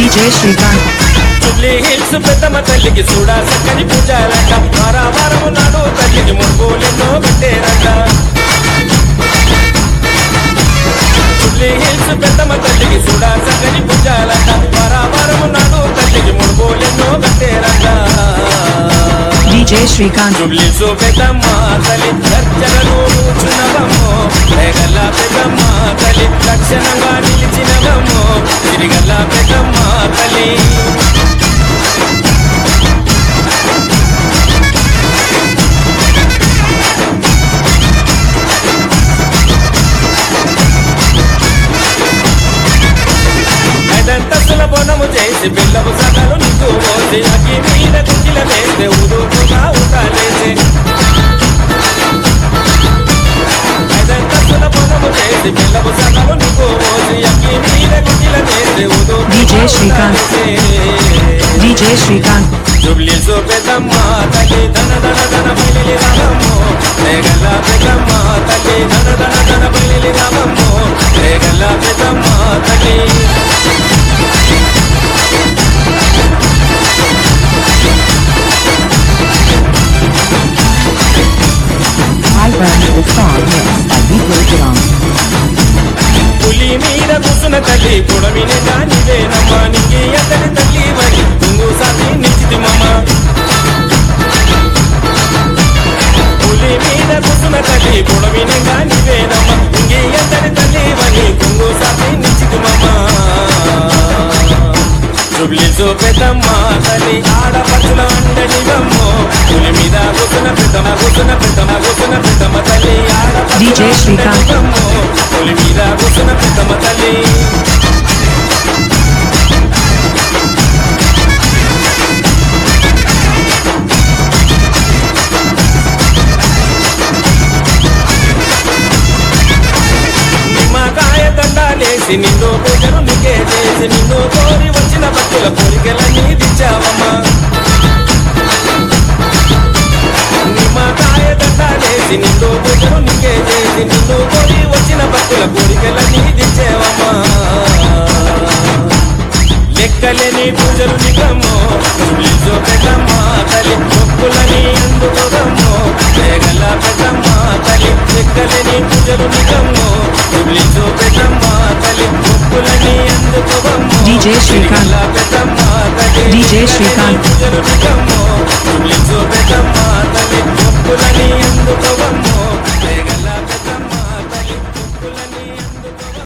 DJ Shrikant, Jubilee hills పెద్దమ్మ తల్లికి చూడా చక్కని పూజారట వారావారము నాడు తల్లికి ముడుపులెన్నో పెట్టేరట జుబ్లీ హిల్స్ పెద్దమ్మ తల్లికి చూడా చక్కని పూజారట వారావారము నాడు తల్లికి ముడుపులెన్నో పెట్టేరట DJ Shrikant, జుబ్లీ సో పెద్దమ్మ తల్లి గర్జనలు కూర్చున్నవమ్మో రేగల్ల పెద్దమ్మ తల్లి లక్షణంగా నిలిచినవమ్మో తిరిగల్ల పెద్దమ్మ తల్లి ఐదంతస్తుల బోనము చేసి బిల్లము సగలు నీకు మోసి అగ్గి మీద కుకిల వేస్తే ఉదుకుగా ఉండాలేసి ఐదంతస్తుల బోనము చేసి బిల్లము సగలు నీకు మోసి అగ్గి మీద కుకిల వేస్తే DJ Shrikant. DJ Shrikant, Jubilee సో పెద్దమ్మ తల్లి ధన ధన ధన బయలి రామమ్మో రేగల్ల పెద్దమ్మ తల్లి ధన ధన ధన బయలి రామమ్మో రేగల్ల పెద్దమ్మ తల్లి I burned the song mixed by Vijay Giram. పులి మీద కూసున తల్లి పొడవిని దానివేనమ్మ నీకి ఎంతటి తల్లి వరి తుంగు సాటి నిశ్చితి మమ్మ పులి మీద కూసున తల్లి పొడవిని దానివేనమ్మ నీకి ఎంతటి తల్లి వరి తుంగు సాటి నిశ్చితి మమ్మ జుబ్లి సో పెద్దమ్మ తల్లి ఆడపచ్చుల అండనివమ్మో పులి మీద కూసున పెద్దమ్మ కూసున పెద్దమ్మ కూసున పెద్దమ్మ తల్లి ఆడపచ్చుల DJ Shrikant. అండనివమ్మో, పులి మీద కూసున పెద్దమ్మ తల్లి నిమ్మకాయ దండాలేసి నిన్ను పూజను నీకే చేసి నిన్ను కోరి వచ్చిన భక్తుల కోరికలన్నీ తెచ్చావమ్మా నిమ్మకాయ దండాలేసి నిన్ను పూజను నీకే చేసి నిన్ను కోరి వచ్చిన భక్తుల కోరికలన్నీ తెచ్చావమ్మా లెక్కలేని పూజలు నిగమ్మో తులిజో పెద్దమ్మ తల్లి మొక్కులని అందుకోగమ్మో వేగల పెద్దమ్మ తల్లి లెక్కలేని పూజలు నిగమ్మో తులిజో పెద్దమ్మ తల్లి మొక్కులని అందుకోగమ్మో DJ Shrikant. వేగల పెద్దమ్మ తల్లి DJ Shrikant. పూజలు నిగమ్మో తులిజో పెద్దమ్మ తల్లి మొక్కులని అందుకోగమ్మో వేగల